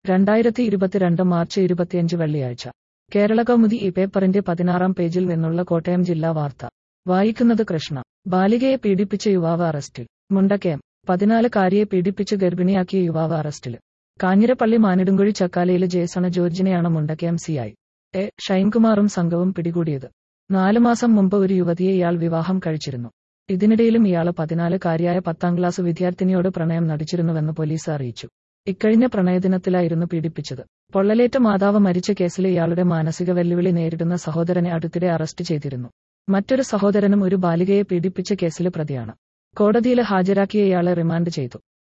രണ്ടായിരത്തി ഇരുപത്തിരണ്ട് മാർച്ച് ഇരുപത്തിയഞ്ച് വെള്ളിയാഴ്ച കേരള കൗമുദി ഈ പേപ്പറിന്റെ പതിനാറാം പേജിൽ നിന്നുള്ള കോട്ടയം ജില്ലാ വാർത്ത വായിക്കുന്നത് കൃഷ്ണ ബാലികയെ പീഡിപ്പിച്ച യുവാവ് അറസ്റ്റിൽ മുണ്ടക്കയം പതിനാലുകാരിയെ പീഡിപ്പിച്ച് ഗർഭിണിയാക്കിയ യുവാവ് അറസ്റ്റിൽ കാഞ്ഞിരപ്പള്ളി മാനിടുങ്കുഴി ചക്കാലയിലെ ജേസണ ജോർജിനെയാണ് മുണ്ടക്കയം സിഐ എ ഷൈൻകുമാറും സംഘവും പിടികൂടിയത് നാലു മാസം മുമ്പ് ഒരു യുവതിയെ ഇയാൾ വിവാഹം കഴിച്ചിരുന്നു ഇതിനിടയിലും ഇയാള് പതിനാലുകാരിയായ പത്താം ക്ലാസ് വിദ്യാർത്ഥിനിയോട് പ്രണയം നടിച്ചിരുന്നുവെന്ന് പോലീസ് അറിയിച്ചു ഇക്കഴിഞ്ഞ പ്രണയദിനത്തിലായിരുന്നു പീഡിപ്പിച്ചത് പൊള്ളലേറ്റ മാതാവ് മരിച്ച കേസിലെ ഇയാളുടെ മാനസിക വെല്ലുവിളി നേരിടുന്ന സഹോദരനെ അടുത്തിടെ അറസ്റ്റ് ചെയ്തിരുന്നു മറ്റൊരു സഹോദരനും ഒരു ബാലികയെ പീഡിപ്പിച്ച കേസിലെ പ്രതിയാണ് കോടതിയിൽ ഹാജരാക്കിയ ഇയാളെ റിമാൻഡ് ചെയ്തു